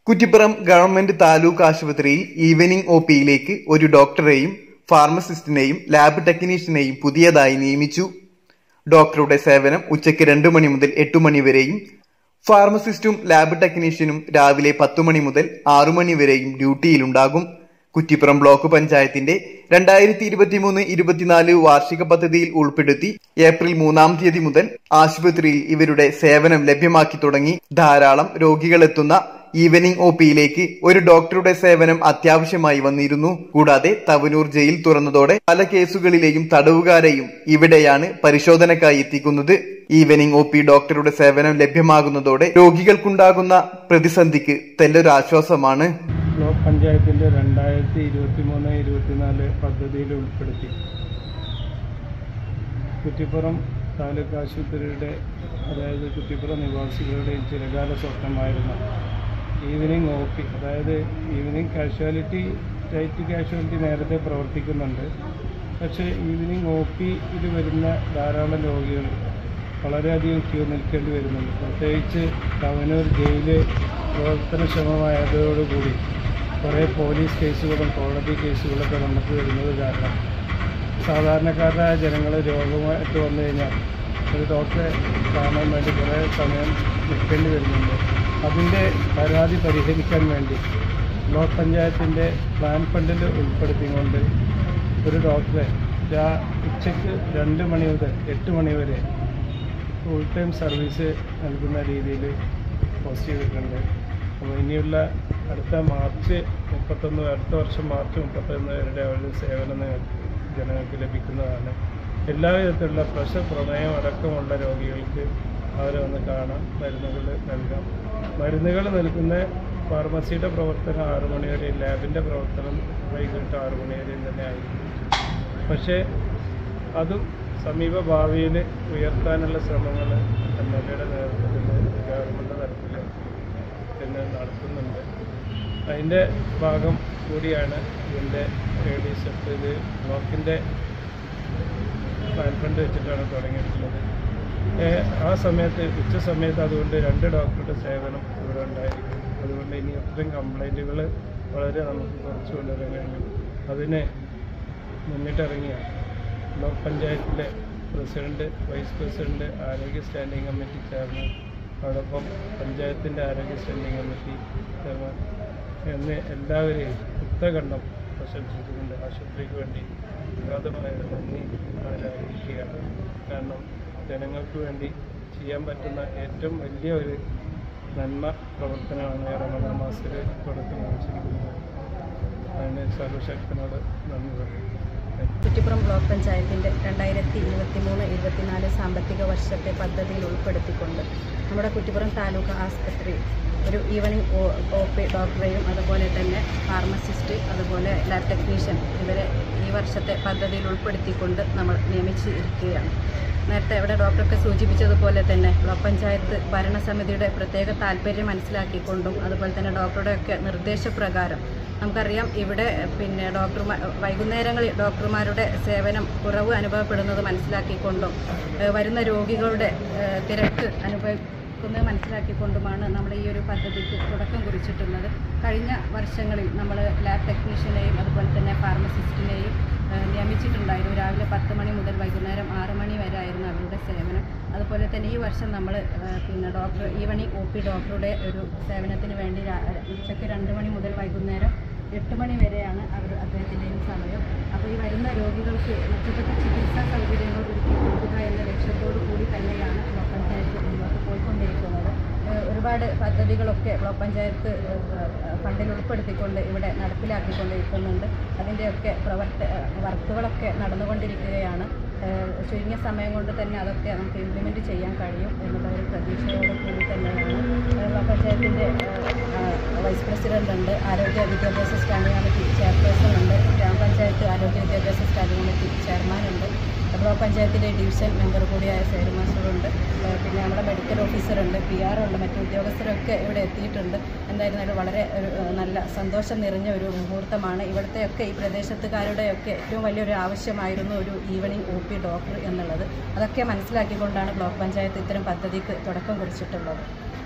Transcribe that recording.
Kuttippuram government taluk ആശുപത്രിയിൽ evening O പിയിലേക്ക് ഒരു ഡോക്ടറെയും ഫാർമസിസ്റ്റിനെയും ലാബ് ടെക്നീഷ്യനെയും പുതിയതായി നിയമിച്ചു ഡോക്ടറുടെ സേവനം ഉച്ചയ്ക്ക് രണ്ടു മണി മുതൽ എട്ടു മണി വരെയും ഫാർമസിസ്റ്റും ലാബ് ടെക്നീഷ്യനും രാവിലെ പത്തു മണി മുതൽ ആറു മണി വരെയും ഡ്യൂട്ടിയിലുണ്ടാകും കുറ്റിപ്പുറം ബ്ലോക്ക് പഞ്ചായത്തിന്റെ രണ്ടായിരത്തി ഇരുപത്തിമൂന്ന് ഇരുപത്തിനാല് വാർഷിക പദ്ധതിയിൽ ഉൾപ്പെടുത്തി ഏപ്രിൽ മൂന്നാം തീയതി മുതൽ ആശുപത്രിയിൽ ഇവരുടെ സേവനം ലഭ്യമാക്കി തുടങ്ങി ധാരാളം രോഗികളെത്തുന്ന ഈവനിംഗ് ഒ പിയിലേക്ക് ഒരു ഡോക്ടറുടെ സേവനം അത്യാവശ്യമായി വന്നിരുന്നു കൂടാതെ തവനൂർ ജയിൽ തുറന്നതോടെ പല കേസുകളിലെയും തടവുകാരെയും ഇവിടെയാണ് പരിശോധനക്കായി എത്തിക്കുന്നത് ഈവനിംഗ് ഒ പി ഡോക്ടറുടെ സേവനം ലഭ്യമാകുന്നതോടെ രോഗികൾക്കുണ്ടാകുന്ന പ്രതിസന്ധിക്ക് തെല്ലൊരാശ്വാസമാണ് ബ്ലോക്ക് പഞ്ചായത്തിൻ്റെ രണ്ടായിരത്തി ഇരുപത്തി മൂന്ന് ഇരുപത്തിനാല് പദ്ധതിയിൽ ഉൾപ്പെടുത്തി കുറ്റിപ്പുറം താലൂക്ക് ആശുപത്രിയുടെ അതായത് കുറ്റിപ്പുറം നിവാസികളുടെയും ചിരകാല സ്വപ്നമായിരുന്ന ഈവനിങ് ഒ പി അതായത് ഈവനിങ് കാഷ്വാലിറ്റി നൈറ്റ് കാഷ്വാലിറ്റി നേരത്തെ പ്രവർത്തിക്കുന്നുണ്ട് പക്ഷേ ഈവനിങ് ഒ പിയിൽ വരുന്ന ധാരാളം രോഗികൾ വളരെയധികം ക്യൂ നിൽക്കേണ്ടി വരുന്നുണ്ട് പ്രത്യേകിച്ച് തവനൂർ ജയില് പ്രവർത്തനക്ഷമമായതോടുകൂടി കുറേ പോലീസ് കേസുകളും കോടതി കേസുകളൊക്കെ നമുക്ക് വരുന്നത് കാരണം സാധാരണക്കാരായ ജനങ്ങൾ രോഗമായിട്ട് വന്നു കഴിഞ്ഞാൽ ഒരു ഡോക്ടറെ കാണാൻ വേണ്ടി കുറേ സമയം നിൽക്കേണ്ടി വരുന്നുണ്ട് അതിൻ്റെ പരാതി പരിഹരിക്കാൻ വേണ്ടി ബ്ലോക്ക് പഞ്ചായത്തിൻ്റെ പ്ലാൻ ഫണ്ടിൽ ഉൾപ്പെടുത്തിക്കൊണ്ട് ഒരു ഡോക്ടറെ രാ ഉച്ചയ്ക്ക് രണ്ട് മണി മുതൽ എട്ട് മണി വരെ ഫുൾ ടൈം സർവീസ് നൽകുന്ന രീതിയിൽ പോസ്റ്റ് ചെയ്തിട്ടുണ്ട് അപ്പോൾ ഇനിയുള്ള അടുത്ത മാർച്ച് മുപ്പത്തൊന്ന് അടുത്ത വർഷം മാർച്ച് മുപ്പത്തൊന്ന് വരെ അവരുടെ സേവനം നിങ്ങൾക്ക് ജനങ്ങൾക്ക് ലഭിക്കുന്നതാണ് എല്ലാ വിധത്തിലുള്ള പ്രഷർ പ്രമേയം അടക്കമുള്ള രോഗികൾക്ക് അവരെ വന്ന് കാണാം മരുന്നുകൾ നൽകാം മരുന്നുകൾ നൽകുന്ന ഫാർമസിയുടെ പ്രവർത്തനം ആറു മണി വരെ ലാബിൻ്റെ പ്രവർത്തനം വൈകിട്ട് ആറു മണി വരെയും തന്നെ ആയിരിക്കും പക്ഷേ അതും സമീപ ഭാവിയിൽ ഉയർത്താനുള്ള ശ്രമങ്ങൾ എം എൽ എയുടെ നേതൃത്വത്തിൽ ഗവൺമെൻറ് തലത്തിൽ പിന്നെ നടത്തുന്നുണ്ട് അതിൻ്റെ ഭാഗം കൂടിയാണ് ഇതിൻ്റെ ലേഡീസ് ഇത് ബ്ലോക്കിൻ്റെ പ്ലാൻ ഫണ്ട് വെച്ചിട്ടാണ് തുടങ്ങിയിട്ടുള്ളത് ഏഹ് ആ സമയത്ത് ഉച്ച സമയത്ത് അതുകൊണ്ട് രണ്ട് ഡോക്ടറുടെ സേവനം ഇവിടെ ഉണ്ടായിരിക്കും അതുകൊണ്ട് ഇനി അത്രയും കംപ്ലൈൻറ്റുകൾ വളരെ നമുക്ക് കുറച്ച് കൊണ്ടുവരാൻ കഴിഞ്ഞു അതിന് മുന്നിട്ടിറങ്ങിയ ബ്ലോക്ക് പഞ്ചായത്തിലെ പ്രസിഡന്റ് വൈസ് പ്രസിഡന്റ് ആരോഗ്യ സ്റ്റാൻഡിംഗ് കമ്മിറ്റി ചെയർമാൻ അതോടൊപ്പം പഞ്ചായത്തിൻ്റെ ആരോഗ്യ സ്റ്റാൻഡിംഗ് കമ്മിറ്റി ചെയർമാൻ എന്ന് എല്ലാവരെയും ഉത്തകണ്ഠം പ്രശംസിച്ചുകൊണ്ട് ആശുപത്രിക്ക് വേണ്ടി അഗാധമായ നന്ദി അറിയിക്കുകയാണ് കാരണം ജനങ്ങൾക്ക് വേണ്ടി ചെയ്യാൻ പറ്റുന്ന ഏറ്റവും വലിയ ഒരു നന്മ പ്രവർത്തനമാണ് റമദാൻ മാസത്തിൽ തുടക്കം കുറിച്ചിരിക്കുന്നത് അതിന് സർവശക്തനോട് നന്ദി പറയുന്നു കുറ്റിപ്പുറം ബ്ലോക്ക് പഞ്ചായത്തിൻ്റെ രണ്ടായിരത്തി ഇരുപത്തി മൂന്ന് ഇരുപത്തിനാല് സാമ്പത്തിക വർഷത്തെ പദ്ധതിയിൽ ഉൾപ്പെടുത്തിക്കൊണ്ട് നമ്മുടെ കുറ്റിപ്പുറം താലൂക്ക് ആസ്പത്രി ഒരു ഈവനിങ് ഒ ഒ പി ഡോക്ടറെയും അതുപോലെ തന്നെ ഫാർമസിസ്റ്റ് അതുപോലെ ലാബ് ടെക്നീഷ്യൻ ഇവരെ ഈ വർഷത്തെ പദ്ധതിയിൽ ഉൾപ്പെടുത്തിക്കൊണ്ട് നമ്മൾ നിയമിച്ചിരിക്കുകയാണ് നേരത്തെ ഇവിടെ ഡോക്ടറൊക്കെ സൂചിപ്പിച്ചതുപോലെ തന്നെ ബ്ലോക്ക് പഞ്ചായത്ത് ഭരണസമിതിയുടെ പ്രത്യേക താല്പര്യം മനസ്സിലാക്കിക്കൊണ്ടും അതുപോലെ തന്നെ ഡോക്ടറുടെയൊക്കെ നിർദ്ദേശപ്രകാരം നമുക്കറിയാം ഇവിടെ പിന്നെ ഡോക്ടർമാർ വൈകുന്നേരങ്ങളിൽ ഡോക്ടർമാരുടെ സേവനം കുറവ് അനുഭവപ്പെടുന്നത് മനസ്സിലാക്കിക്കൊണ്ടും ഏഹ് വരുന്ന രോഗികളുടെ ഏഹ് തിരക്ക് അനുഭവിക്കുന്നത് മനസ്സിലാക്കിക്കൊണ്ടുമാണ് നമ്മൾ ഈ ഒരു പദ്ധതിക്ക് തുടക്കം കുറിച്ചിട്ടുള്ളത് കഴിഞ്ഞ വർഷങ്ങളിൽ നമ്മൾ ലാബ് ടെക്നീഷ്യനെയും അതുപോലെ തന്നെ ഫാർമസിസ്റ്റിനെയും ഏഹ് നിയമിച്ചിട്ടുണ്ടായിരുന്നു രാവിലെ പത്ത് മണി മുതൽ വൈകുന്നേരം ആറ് മണി വരെ ആയിരുന്നു അവരുടെ സേവനം അതുപോലെ തന്നെ ഈ വർഷം നമ്മൾ പിന്നെ ഡോക്ടർ ഈവനിങ് ഒ പി ഡോക്ടറുടെ ഒരു സേവനത്തിന് വേണ്ടി രാ- ഉച്ചയ്ക്ക് രണ്ട് മണി മുതൽ വൈകുന്നേരം എട്ട് മണി വരെയാണ് അവർ അദ്ദേഹത്തിൻ്റെയും സമയം അപ്പോൾ ഈ വരുന്ന രോഗികൾക്ക് മെച്ചപ്പെട്ട ചികിത്സാ സൗകര്യങ്ങൾ ഒരുക്കി കൊടുക്കുക എന്ന ലക്ഷ്യത്തോടു കൂടി തന്നെയാണ് ബ്ലോക്ക് പഞ്ചായത്ത് മുന്നോട്ട് പോയിക്കൊണ്ടിരിക്കുന്നത് ഏഹ് ഒരുപാട് പദ്ധതികളൊക്കെ ബ്ലോക്ക് പഞ്ചായത്ത് ഏഹ് ഫണ്ടിൽ ഉൾപ്പെടുത്തിക്കൊണ്ട് ഇവിടെ നടപ്പിലാക്കിക്കൊണ്ടിരിക്കുന്നുണ്ട് അതിൻ്റെയൊക്കെ പ്രവർത്ത വർക്കുകളൊക്കെ നടന്നുകൊണ്ടിരിക്കുകയാണ് ഏഹ് ചുരുങ്ങിയ സമയം കൊണ്ട് തന്നെ അതൊക്കെ നമുക്ക് ഇംപ്ലിമെൻറ്റ് ചെയ്യാൻ കഴിയും എന്നുള്ള ഒരു പ്രതീക്ഷയോട് കൂടി തന്നെയാണ് ഏഹ് ബ്ലോക്ക് പഞ്ചായത്തിൻ്റെ വൈസ് പ്രസിഡന്റ് ഉണ്ട് ആരോഗ്യ വിദ്യാഭ്യാസ സ്റ്റാൻഡിംഗ് കമ്മിറ്റി ചെയർപേഴ്സൺ ഉണ്ട് ഗ്രാമപഞ്ചായത്ത് ആരോഗ്യ വിദ്യാഭ്യാസ സ്റ്റാൻഡിംഗ് കമ്മിറ്റി ചെയർമാനുണ്ട് ബ്ലോക്ക് പഞ്ചായത്തിൻ്റെ ഡിവിഷൻ മെമ്പർ കൂടിയായ സൈഡ് മാസ്റ്ററുണ്ട് ഏഹ് പിന്നെ നമ്മുടെ മെഡിക്കൽ ഓഫീസറുണ്ട് പി ആർ ഉണ്ട് മറ്റു ഉദ്യോഗസ്ഥരൊക്കെ ഇവിടെ എത്തിയിട്ടുണ്ട് എന്തായിരുന്നാലും വളരെ ഒരു ഏഹ് നല്ല സന്തോഷം നിറഞ്ഞ ഒരു മുഹൂർത്തമാണ് ഇവിടുത്തെയൊക്കെ ഈ പ്രദേശത്തുകാരുടെയൊക്കെ ഏറ്റവും വലിയൊരു ആവശ്യമായിരുന്നു ഒരു ഈവനിങ് ഒ പി ഡോക്ടർ എന്നുള്ളത് അതൊക്കെ മനസ്സിലാക്കിക്കൊണ്ടാണ് ബ്ലോക്ക് പഞ്ചായത്ത് ഇത്തരം പദ്ധതിക്ക് തുടക്കം കുറിച്ചിട്ടുള്ളത്